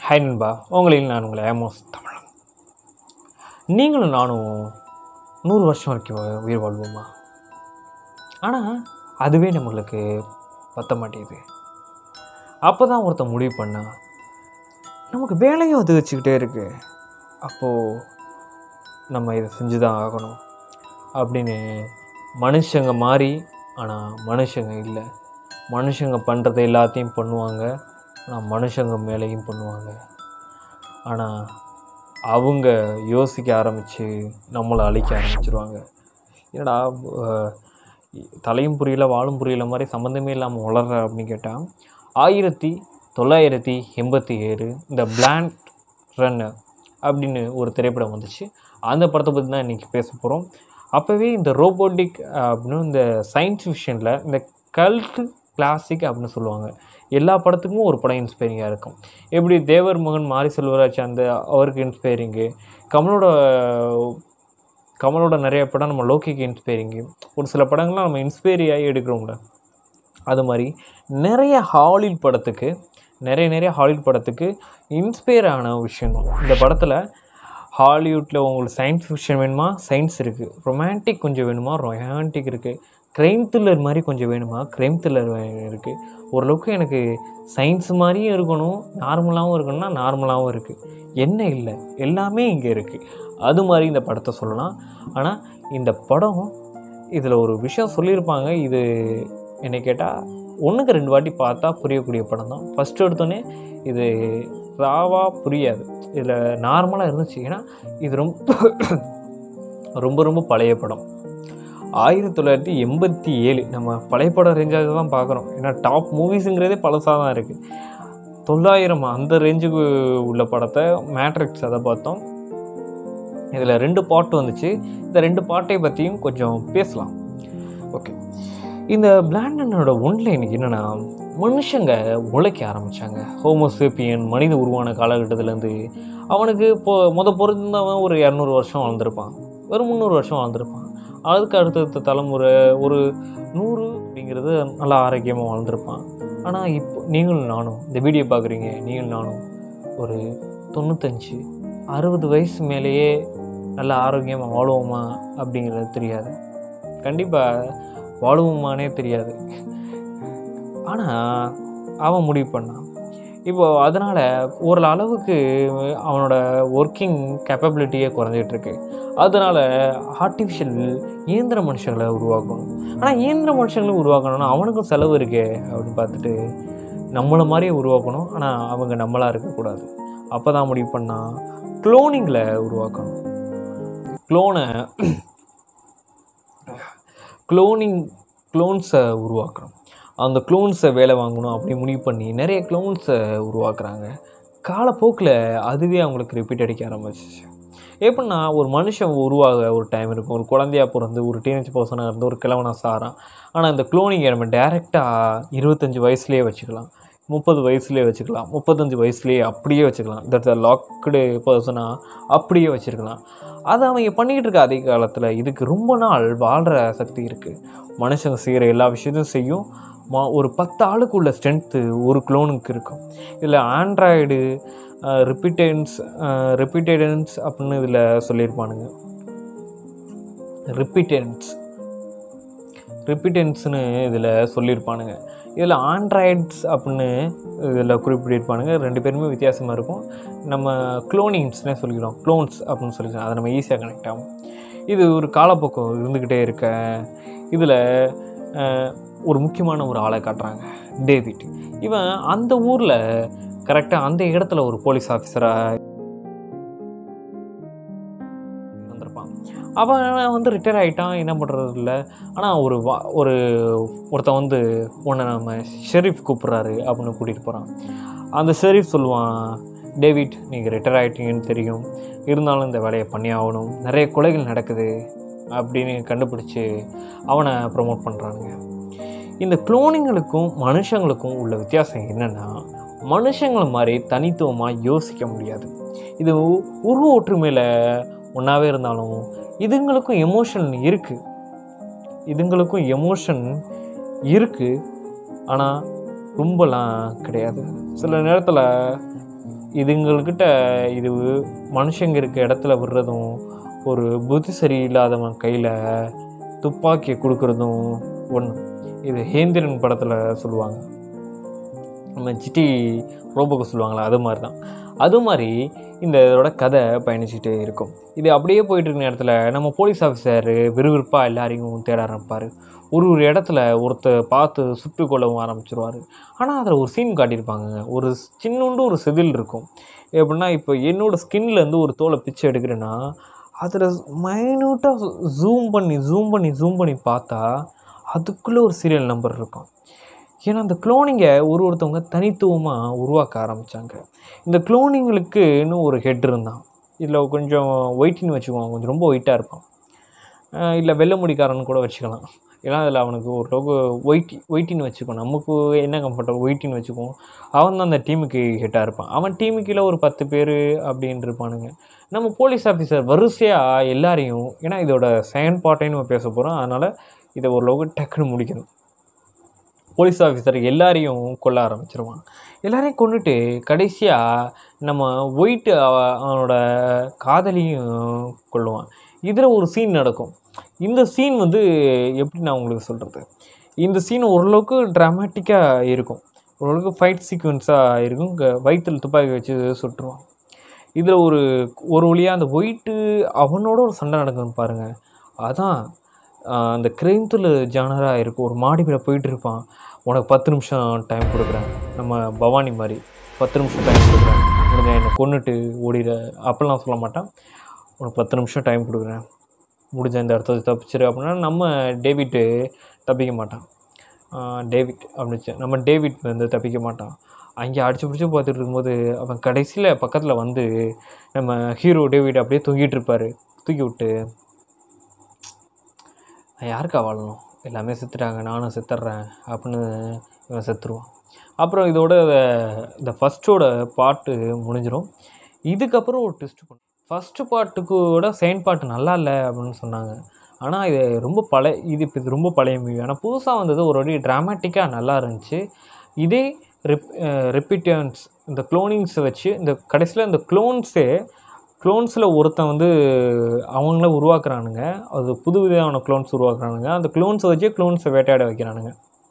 hi நண்பா உங்களில் நான் உங்களை ஏமோஸ் தமிழன் நீங்களும் நானும் நூறு வருஷம் வரைக்கும் உயிர் வாழ்வோமா ஆனால் அதுவே நம்மளுக்கு பத்த மாட்டேங்குது அப்போ தான் ஒருத்தன் முடிவு பண்ணா நமக்கு வேலையும் அது வச்சுக்கிட்டே இருக்கு அப்போது நம்ம இதை செஞ்சு தான் ஆகணும் அப்படின்னு மனுஷங்க மாறி ஆனால் மனுஷங்க இல்லை மனுஷங்க பண்ணுறது எல்லாத்தையும் பண்ணுவாங்க ஆனால் மனுஷங்க மேலேயும் பண்ணுவாங்க ஆனால் அவங்க யோசிக்க ஆரம்பித்து நம்மளை அழிக்க ஆரம்பிச்சிருவாங்க என்னடா அஹ், தலையும் புரியல வாழும் புரியல மாதிரி சம்மந்தமே இல்லாமல் வளர்ற அப்படின்னு கேட்டால் ஆயிரத்தி தொள்ளாயிரத்தி எண்பத்தி ஏழு இந்த பிளாண்ட் ரன் அப்படின்னு ஒரு திரைப்படம் வந்துச்சு அந்த படத்தை பற்றி தான் இன்றைக்கி பேச போகிறோம் அப்போவே இந்த ரோபோட்டிக் அப்படின்னு இந்த சயின்ஸ் ஃபிக்ஷனில் இந்த கல்ட் கிளாசிக் அப்படின்னு சொல்லுவாங்க எல்லா படத்துக்கும் ஒரு படம் இன்ஸ்பைரிங்காக இருக்கும் எப்படி தேவர் மகன் மாரி செல்வராஜ் அந்த அவருக்கு இன்ஸ்பைரிங்கு கமலோட கமலோட நிறைய படம் நம்ம லோக்கிக்கு இன்ஸ்பைரிங்கு ஒரு சில படங்கள்லாம் நம்ம இன்ஸ்பைரி ஆகி எடுக்கிறோம்ல அது மாதிரி நிறைய ஹாலிவுட் படத்துக்கு நிறைய நிறைய ஹாலிவுட் படத்துக்கு இன்ஸ்பயர் ஆன விஷயம் தான் இந்த படத்தில் ஹாலிவுட்டில் உங்களுக்கு சயின்ஸ் ஃபிக்ஷன் வேணுமா சயின்ஸ் இருக்குது ரொமான்டிக் கொஞ்சம் வேணுமா ரொமான்டிக் இருக்குது க்ரைம் த்ரில்லர் மாதிரி கொஞ்சம் வேணுமா க்ரைம் த்ரில்லர் இருக்குது ஓரளவுக்கு எனக்கு சயின்ஸ் மாதிரியும் இருக்கணும் நார்மலாகவும் இருக்கணும்னா நார்மலாகவும் இருக்குது என்ன இல்லை எல்லாமே இங்கே இருக்குது அது மாதிரி இந்த படத்தை சொல்லலாம் ஆனால் இந்த படம் இதில் ஒரு விஷயம் சொல்லியிருப்பாங்க இது என்னை கேட்டால் ஒன்றுக்கு ரெண்டு வாட்டி பார்த்தா புரியக்கூடிய படம் தான் ஃபஸ்ட்டு எடுத்தோடனே இது ராவாக புரியாது இதில் நார்மலாக இருந்துச்சு ஏன்னா இது ரொம்ப ரொம்ப ரொம்ப பழைய படம் ஆயிரத்தி தொள்ளாயிரத்தி எண்பத்தி ஏழு நம்ம பழைய படம் ரேஞ்சாக தான் பார்க்குறோம் ஏன்னா டாப் மூவிஸுங்கிறதே பழசாக தான் இருக்குது தொள்ளாயிரம் அந்த ரேஞ்சுக்கு உள்ள படத்தை மேட்ரிக்ஸ் அதை பார்த்தோம் இதில் ரெண்டு பாட்டு வந்துச்சு இந்த ரெண்டு பாட்டை பற்றியும் கொஞ்சம் பேசலாம் ஓகே இந்த பிளாண்டனோட ஒன்லைன் என்னென்னா மனுஷங்க உழைக்க ஆரம்பித்தாங்க ஹோமோசேப்பியன் மனித உருவான காலகட்டத்திலேருந்து அவனுக்கு இப்போ முத பிறந்தவன் ஒரு இரநூறு வருஷம் வாழ்ந்திருப்பான் ஒரு முந்நூறு வருஷம் வாழ்ந்திருப்பான் அதுக்கு அடுத்தடுத்த தலைமுறை ஒரு நூறு அப்படிங்கிறது நல்லா ஆரோக்கியமாக வாழ்ந்திருப்பான் ஆனால் இப்போ நீங்களும் நானும் இந்த வீடியோ பார்க்குறீங்க நீங்களும் நானும் ஒரு தொண்ணூத்தஞ்சு அறுபது வயசு மேலேயே நல்லா ஆரோக்கியமாக வாழுவோமா அப்படிங்கிறது தெரியாது கண்டிப்பாக வாழுவோமானே தெரியாது ஆனால் அவன் முடிவு பண்ணான் இப்போ அதனால் ஒரு அளவுக்கு அவனோட ஒர்க்கிங் கேப்பபிலிட்டியே குறைஞ்சிட்டு இருக்கு அதனால் ஆர்டிஃபிஷியல் இயந்திர மனுஷங்களை உருவாக்கணும் ஆனால் இயந்திர மனுஷங்களை உருவாக்கணும்னா அவனுக்கும் செலவு இருக்கே அப்படின்னு பார்த்துட்டு நம்மளை மாதிரியே உருவாக்கணும் ஆனால் அவங்க நம்மளாக இருக்கக்கூடாது அப்போ தான் முடிவு பண்ணால் க்ளோனிங்கில் உருவாக்கணும் க்ளோனை க்ளோனிங் க்ளோன்ஸை உருவாக்கணும் அந்த க்ளோன்ஸை வேலை வாங்கணும் அப்படி முடிவு பண்ணி நிறைய க்ளோன்ஸை உருவாக்குறாங்க காலப்போக்கில் அதுவே அவங்களுக்கு ரிப்பீட் அடிக்க ஆரம்பிச்சிச்சு எப்படின்னா ஒரு மனுஷன் உருவாக ஒரு டைம் இருக்கும் ஒரு குழந்தையா பிறந்து ஒரு டீனேஜ் பர்சனாக இருந்து ஒரு கிழவனாக சாரான் ஆனால் இந்த க்ளோனிங்கை நம்ம டேரெக்டாக இருபத்தஞ்சி வயசுலேயே வச்சுக்கலாம் முப்பது வயசுலேயே வச்சுக்கலாம் முப்பத்தஞ்சு வயசுலேயே அப்படியே வச்சுக்கலாம் தட்ஸ் அ லாக்டு பர்சனாக அப்படியே வச்சுருக்கலாம் அதை அவங்க பண்ணிக்கிட்டு இருக்க அதே காலத்தில் இதுக்கு ரொம்ப நாள் வாழ்கிற சக்தி இருக்குது மனுஷங்க செய்கிற எல்லா விஷயத்தையும் செய்யும் மா ஒரு பத்து ஆளுக்குள்ள ஸ்ட்ரென்த்து ஒரு க்ளோனுக்கு இருக்கும் இதில் ஆண்ட்ராய்டு ரிப்பீட்டன்ஸ் ரிப்பீட்டன்ஸ் அப்படின்னு இதில் சொல்லியிருப்பானுங்க ரிப்பீட்டன்ஸ் ரிப்பீட்டன்ஸ்னு இதில் சொல்லியிருப்பானுங்க இதில் ஆண்ட்ராய்ட்ஸ் அப்படின்னு இதில் குறிப்பிட்டிருப்பானுங்க ரெண்டு பேருமே வித்தியாசமாக இருக்கும் நம்ம க்ளோனிங்ஸ்னே சொல்லிக்கிறோம் க்ளோன்ஸ் அப்படின்னு சொல்லிக்கிறோம் அதை நம்ம ஈஸியாக கனெக்ட் ஆகும் இது ஒரு காலப்போக்கம் இருந்துக்கிட்டே இருக்க இதில் ஒரு முக்கியமான ஒரு ஆளை காட்டுறாங்க டேவிட் இவன் அந்த ஊரில் கரெக்டாக அந்த இடத்துல ஒரு போலீஸ் ஆஃபீஸராக இருந்திருப்பான் அவன் வந்து ரிட்டையர் ஆகிட்டான் என்ன பண்ணுறது இல்லை ஆனால் ஒரு வா ஒரு ஒருத்தன் வந்து உன்னை நம்ம ஷெரீஃப் கூப்பிட்றாரு அப்படின்னு கூட்டிகிட்டு போகிறான் அந்த ஷெரீஃப் சொல்லுவான் டேவிட் நீங்கள் ரிட்டையர் ஆகிட்டீங்கன்னு தெரியும் இருந்தாலும் இந்த வேலையை பண்ணி ஆகணும் நிறைய கொலைகள் நடக்குது அப்படின்னு கண்டுபிடிச்சி அவனை ப்ரொமோட் பண்ணுறானுங்க இந்த குளோனிங்களுக்கும் மனுஷங்களுக்கும் உள்ள வித்தியாசம் என்னென்னா மனுஷங்களை மாதிரி தனித்துவமாக யோசிக்க முடியாது இது உ- உருவ ஒற்றுமையில் ஒன்றாவே இருந்தாலும் இதுங்களுக்கும் எமோஷன் இருக்குது இதுங்களுக்கும் எமோஷன் இருக்குது ஆனால் ரொம்பலாம் கிடையாது சில நேரத்தில் இதுங்கள்கிட்ட இது மனுஷங்க இருக்க இடத்துல விடுறதும் ஒரு புத்தி சரியில்லாதவன் கையில் துப்பாக்கியை கொடுக்குறதும் ஒன்று இது ஹேந்திரன் படத்தில் சொல்லுவாங்க நம்ம ஜிடி ரோபோக்கு சொல்லுவாங்களா அது மாதிரி தான் அது மாதிரி இந்த இதோட கதை பயணிச்சுட்டே இருக்கும் இது அப்படியே போயிட்டு இருக்க நேரத்தில் நம்ம போலீஸ் ஆஃபீஸர் விறுவிறுப்பாக எல்லாரையும் தேட ஆரம்பிப்பார் ஒரு ஒரு இடத்துல ஒருத்தர் பார்த்து சுட்டு கொள்ளவும் ஆரம்பிச்சிருவார் ஆனால் அதில் ஒரு சீன் காட்டியிருப்பாங்க ஒரு சின்னோண்டு ஒரு செதில் இருக்கும் எப்படின்னா இப்போ என்னோடய ஸ்கின்லேருந்து ஒரு தோலை பிச்சை எடுக்கிறேன்னா அதில் மைன்யூட்டாக ஜூம் பண்ணி ஜூம் பண்ணி ஜூம் பண்ணி பார்த்தா அதுக்குள்ளே ஒரு சீரியல் நம்பர் இருக்கும் ஏன்னா அந்த குளோனிங்கை ஒரு ஒருத்தவங்க தனித்துவமாக உருவாக்க ஆரம்பித்தாங்க இந்த குளோனிங்களுக்குன்னு ஒரு ஹெட் இருந்தான் இதில் கொஞ்சம் ஒயிட்டின்னு வச்சுக்குவான் கொஞ்சம் ரொம்ப ஒயிட்டாக இருப்பான் இல்லை வெள்ளை முடிக்காரன்னு கூட வச்சுக்கலாம் ஏன்னா அதில் அவனுக்கு ஓரளவுக்கு ஒயிட்டி ஒயிட்டின்னு வச்சுக்கோ நமக்கு என்ன கம்ஃபர்டபுள் ஒயிட்டின்னு வச்சுக்குவோம் அவன் தான் அந்த டீமுக்கு ஹெட்டாக இருப்பான் அவன் டீமுக்கு கீழே ஒரு பத்து பேர் அப்படின்னு இருப்பானுங்க நம்ம போலீஸ் ஆஃபீஸர் வரிசையாக எல்லாரையும் ஏன்னா இதோட செகண்ட் பார்ட்டையும் நம்ம பேச போகிறோம் அதனால் இதை ஓரளவுக்கு டக்குன்னு முடிக்கணும் போலீஸ் ஆஃபீஸர் எல்லாரையும் கொல்ல ஆரம்பிச்சிருவான் எல்லாரையும் கொண்டுட்டு கடைசியாக நம்ம ஒயிட்டு அவனோட காதலியும் கொல்லுவான் இதில் ஒரு சீன் நடக்கும் இந்த சீன் வந்து எப்படி நான் உங்களுக்கு சொல்கிறது இந்த சீன் ஓரளவுக்கு ட்ராமேட்டிக்காக இருக்கும் ஓரளவுக்கு ஃபைட் சீக்வன்ஸாக இருக்கும் இங்கே வயிற்றில் துப்பாக்கி வச்சு சுட்டுருவான் இதில் ஒரு ஒரு வழியாக அந்த ஒயிட்டு அவனோட ஒரு சண்டை நடக்கும் பாருங்கள் அதான் ஆஹ், அந்த கிரைம் த்ரில்லர் ஜானராக இருக்கும் ஒரு மாடி மேலே போயிட்டு இருப்பான் உனக்கு பத்து நிமிஷம் டைம் கொடுக்குறேன் நம்ம பவானி மாதிரி பத்து நிமிஷம் டைம் கொடுக்குறேன் முடிஞ்ச என்னை கொன்னுட்டு ஓடிட அப்படிலாம் சொல்ல மாட்டான் உனக்கு பத்து நிமிஷம் டைம் கொடுக்குறேன் முடிஞ்ச இந்த இடத்த வச்சு தப்பிச்சிரு அப்படின்னா நம்ம டேவிட்டு தப்பிக்க மாட்டான் ஆஹ் டேவிட் அப்படின்னு நம்ம டேவிட் வந்து தப்பிக்க மாட்டான் அங்கே அடிச்சு பிடிச்சி பார்த்துட்டு இருக்கும்போது அவன் கடைசியில் பக்கத்தில் வந்து நம்ம ஹீரோ டேவிட் அப்படியே தொங்கிட்டு இருப்பாரு தூக்கி விட்டு நான் யாருக்கா வாழணும் எல்லாமே செத்துட்டாங்க நானும் செத்துட்றேன் அப்படின்னு இவன் செத்துருவான் அப்புறம் இதோட இந்த ஃபஸ்ட்டோட பாட்டு முடிஞ்சிடும் இதுக்கப்புறம் ஒரு ட்விஸ்ட் பண்ணு ஃபஸ்ட்டு பாட்டுக்கூட செகண்ட் பாட்டு நல்லா இல்லை அப்படின்னு சொன்னாங்க ஆனால் இது ரொம்ப பழைய இது இப்போ இது ரொம்ப பழைய மூவி ஆனால் புதுசாக வந்தது ஒரு வாட்டி ட்ராமேட்டிக்காக நல்லா இருந்துச்சு இதே ரிப் ரிப்பீட்டன்ஸ் இந்த க்ளோனிங்ஸை வச்சு இந்த கடைசியில் இந்த க்ளோன்ஸே க்ளோன்ஸில் ஒருத்தன் வந்து அவங்கள உருவாக்குறானுங்க அது புது விதமான க்ளோன்ஸ் உருவாக்குறானுங்க அந்த க்ளோன்ஸை வச்சு க்ளோன்ஸை வேட்டையாட வைக்கிறானுங்க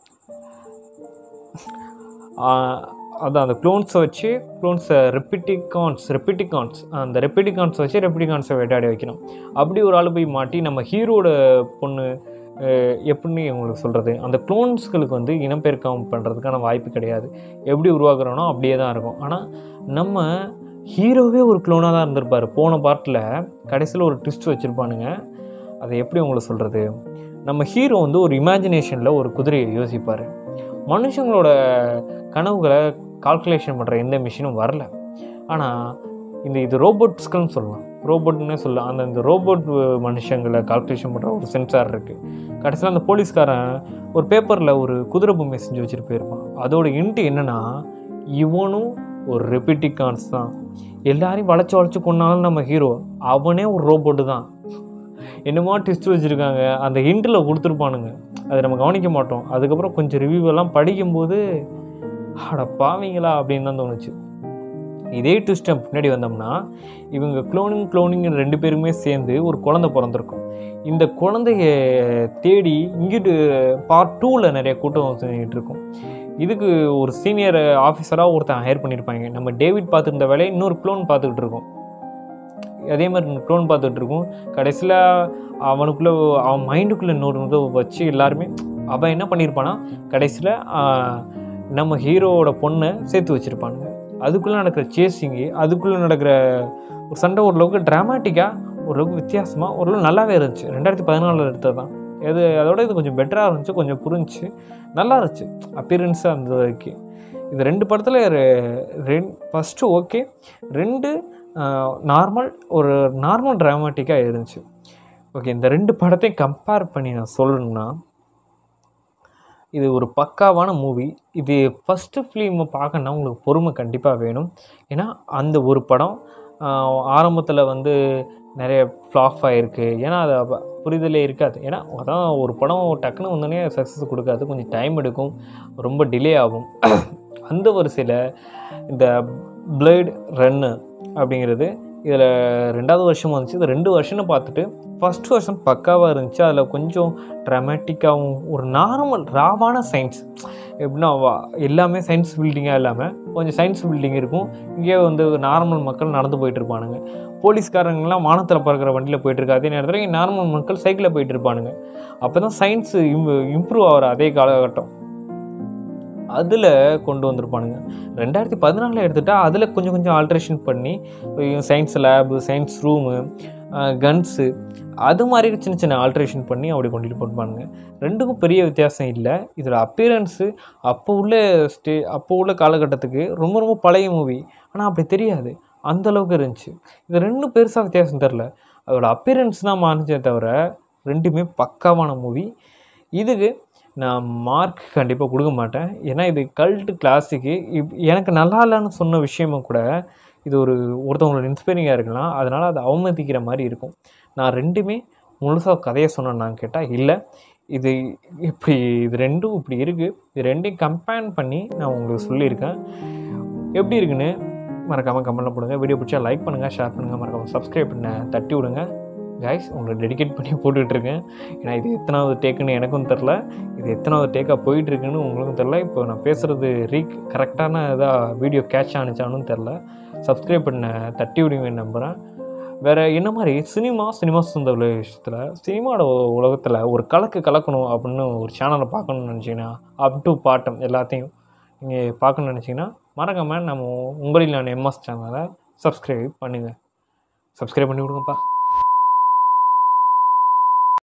ஆஹ் அதான் அந்த க்ளோன்ஸை வச்சு க்ளோன்ஸை ரெப்பிட்டிகான்ஸ் ரெப்பிட்டிகான்ஸ் அந்த ரெப்பிட்டிகான்ஸை வச்சு ரெப்பிட்டிகான்ஸை வேட்டையாடி வைக்கணும் அப்படி ஒரு ஆள் போய் மாட்டி நம்ம ஹீரோட பொண்ணு அஹ், எப்படின்னு உங்களுக்கு சொல்கிறது அந்த க்ளோன்ஸ்களுக்கு வந்து இனப்பெருக்கம் பண்ணுறதுக்கான வாய்ப்பு கிடையாது எப்படி உருவாக்குறோனோ அப்படியே தான் இருக்கும் ஆனால் நம்ம ஹீரோவே ஒரு க்ளோனாக தான் இருந்திருப்பார் போன பார்ட்டில் கடைசியில் ஒரு ட்விஸ்ட் வச்சுருப்பானுங்க அதை எப்படி உங்களுக்கு சொல்கிறது நம்ம ஹீரோ வந்து ஒரு இமேஜினேஷனில் ஒரு குதிரையை யோசிப்பார் மனுஷங்களோட கனவுகளை கால்குலேஷன் பண்ணுற எந்த மிஷினும் வரல ஆனால் இந்த இது ரோபோட்ஸ்கள்னு சொல்லலாம் ரோபோட்னே சொல்லலாம் அந்த இந்த ரோபோட் மனுஷங்களை கால்குலேஷன் பண்ணுற ஒரு சென்சார் இருக்குது கடைசியில் அந்த போலீஸ்காரன் ஒரு பேப்பரில் ஒரு குதிரை பொம்மை செஞ்சு வச்சுட்டு போயிருப்பான் அதோட இன்ட்டு என்னென்னா இவனும் ஒரு ரெப்பிட்டிகான்ஸ் தான் எல்லாரையும் வளைச்சு வளைச்சு கொண்டாலும் நம்ம ஹீரோ அவனே ஒரு ரோபோட்டு தான் என்னமோ ட்விஸ்ட் வச்சுருக்காங்க அந்த ஹிண்டில் கொடுத்துருப்பானுங்க அதை நம்ம கவனிக்க மாட்டோம் அதுக்கப்புறம் கொஞ்சம் ரிவ்யூ எல்லாம் படிக்கும்போது அட பாவீங்களா அப்படின்னு தான் தோணுச்சு இதே ட்விஸ்ட்டை பின்னாடி வந்தோம்னா இவங்க க்ளோனிங் க்ளோனிங் ரெண்டு பேருமே சேர்ந்து ஒரு குழந்தை பிறந்திருக்கும் இந்த குழந்தைய தேடி இங்கிட்டு பார்ட் டூவில் நிறைய கூட்டம் செஞ்சுட்டு இருக்கும் இதுக்கு ஒரு சீனியர் ஆஃபீஸராக ஒருத்தன் ஹையர் பண்ணியிருப்பாங்க நம்ம டேவிட் பார்த்துருந்த வேலையை இன்னொரு க்ளோன் பார்த்துக்கிட்டு இருக்கோம் அதே மாதிரி க்ளோன் பார்த்துட்டு இருக்கும் கடைசியில் அவனுக்குள்ளே அவன் மைண்டுக்குள்ளே இன்னொரு இதை வச்சு எல்லாருமே அவன் என்ன பண்ணியிருப்பானா கடைசியில் நம்ம ஹீரோவோட பொண்ணை சேர்த்து வச்சுருப்பானுங்க அதுக்குள்ளே நடக்கிற சேசிங்கு அதுக்குள்ளே நடக்கிற ஒரு சண்டை ஓரளவுக்கு ட்ராமாட்டிக்காக ஓரளவுக்கு வித்தியாசமாக ஓரளவு நல்லாவே இருந்துச்சு ரெண்டாயிரத்தி பதினாலில் எடுத்தது தான் இது அதோட இது கொஞ்சம் பெட்டராக இருந்துச்சு கொஞ்சம் புரிஞ்சுச்சு நல்லா இருந்துச்சு அப்பியரன்ஸு அந்த வரைக்கும் இது ரெண்டு படத்தில் ரெண்டு ஃபஸ்ட்டு ஓகே ரெண்டு நார்மல் ஒரு நார்மல் ட்ராமாட்டிக்காக இருந்துச்சு ஓகே இந்த ரெண்டு படத்தையும் கம்பேர் பண்ணி நான் சொல்லணும்னா இது ஒரு பக்காவான மூவி இது ஃபஸ்ட்டு ஃபிலிமை பார்க்கணுன்னா உங்களுக்கு பொறுமை கண்டிப்பாக வேணும் ஏன்னா அந்த ஒரு படம் ஆரம்பத்தில் வந்து நிறைய ஃப்ளாப் ஆகிருக்கு ஏன்னா அது அப்ப புரிதலே இருக்காது ஏன்னா அதான் ஒரு படம் டக்குன்னு வந்தோடனே சக்ஸஸ் கொடுக்காது கொஞ்சம் டைம் எடுக்கும் ரொம்ப டிலே ஆகும் அந்த வரிசையில் இந்த பிளேட் ரன்னு அப்படிங்கிறது இதில் ரெண்டாவது வருஷம் வந்துச்சு இது ரெண்டு வருஷம்னு பார்த்துட்டு ஃபஸ்ட் வருஷம் பக்காவாக இருந்துச்சு அதில் கொஞ்சம் ட்ராமேட்டிக்காகவும் ஒரு நார்மல் ராவான சயின்ஸ் எப்படின்னா வா- எல்லாமே சயின்ஸ் பில்டிங்காக இல்லாமல் கொஞ்சம் சயின்ஸ் பில்டிங் இருக்கும் இங்கே வந்து நார்மல் மக்கள் நடந்து போயிட்டு இருப்பானுங்க போலீஸ்காரங்கெல்லாம் வானத்தில் பறக்கிற வண்டியில் போயிட்டு இருக்கு அதே நேரத்தில் இங்கே நார்மல் மக்கள் சைக்கிளில் போயிட்டு இருப்பானுங்க அப்போ தான் சயின்ஸு இம் இம்ப்ரூவ் ஆகிற அதே காலகட்டம் அதில் கொண்டு வந்திருப்பானுங்க ரெண்டாயிரத்தி பதினாலில் எடுத்துட்டால் அதில் கொஞ்சம் கொஞ்சம் ஆல்ட்ரேஷன் பண்ணி சயின்ஸ் லேபு சயின்ஸ் ரூமு கன்ஸு அது மாதிரி சின்ன சின்ன ஆல்ட்ரேஷன் பண்ணி அப்படி கொண்டுட்டு போட்டுப்பானுங்க ரெண்டுக்கும் பெரிய வித்தியாசம் இல்லை இதோட அப்பியரன்ஸு அப்போ உள்ள ஸ்டே அப்போ உள்ள காலகட்டத்துக்கு ரொம்ப ரொம்ப பழைய மூவி ஆனால் அப்படி தெரியாது அந்த அளவுக்கு இருந்துச்சு இது ரெண்டும் பெருசாக வித்தியாசம் தெரில அதோட அப்பியரன்ஸ் தான் மாறிச்சே தவிர ரெண்டுமே பக்காவான மூவி இதுக்கு நான் மார்க் கண்டிப்பாக கொடுக்க மாட்டேன் ஏன்னா இது கல்ட்டு கிளாஸிக்கு இப் எனக்கு நல்லா இல்லைன்னு சொன்ன விஷயமும் கூட இது ஒரு ஒருத்தவங்களோட இன்ஸ்பைரிங்காக இருக்கலாம் அதனால் அதை அவமதிக்கிற மாதிரி இருக்கும் நான் ரெண்டுமே முழுசாக கதையை சொன்னேன்னான்னு கேட்டால் இல்லை இது இப்படி இது ரெண்டும் இப்படி இருக்குது இது ரெண்டையும் கம்பேர் பண்ணி நான் உங்களுக்கு சொல்லியிருக்கேன் எப்படி இருக்குன்னு மறக்காமல் கமெண்ட்டில் போடுங்க வீடியோ பிடிச்சா லைக் பண்ணுங்கள் ஷேர் பண்ணுங்கள் மறக்காமல் சப்ஸ்கிரைப் பண்ண தட்டி விடுங்க கைஸ் உங்களை டெடிகேட் பண்ணி போட்டுட்ருக்கேன் ஏன்னா இது எத்தனாவது டேக்குன்னு எனக்கும் தெரில இது எத்தனாவது டேக்காக போயிட்டுருக்குன்னு உங்களுக்கும் தெரில இப்போ நான் பேசுகிறது ரீக் கரெக்டான இதாக வீடியோ கேட்ச் ஆனிச்சானும் தெரில சப்ஸ்கிரைப் பண்ண தட்டி விடுவேன் நம்புகிறேன் வேறு என்ன மாதிரி சினிமா சினிமா சொந்த விஷயத்தில் சினிமாவோட உலகத்தில் ஒரு கலக்கு கலக்கணும் அப்படின்னு ஒரு சேனலை பார்க்கணும்னு நினச்சிங்கன்னா அப் டு பாட்டம் எல்லாத்தையும் நீங்கள் பார்க்கணும்னு நினச்சிங்கன்னா மறக்காமல் நம்ம உங்களில் நான் எம்எஸ் சேனலை சப்ஸ்கிரைப் பண்ணுங்கள் சப்ஸ்கிரைப் பண்ணி விடுங்கப்பா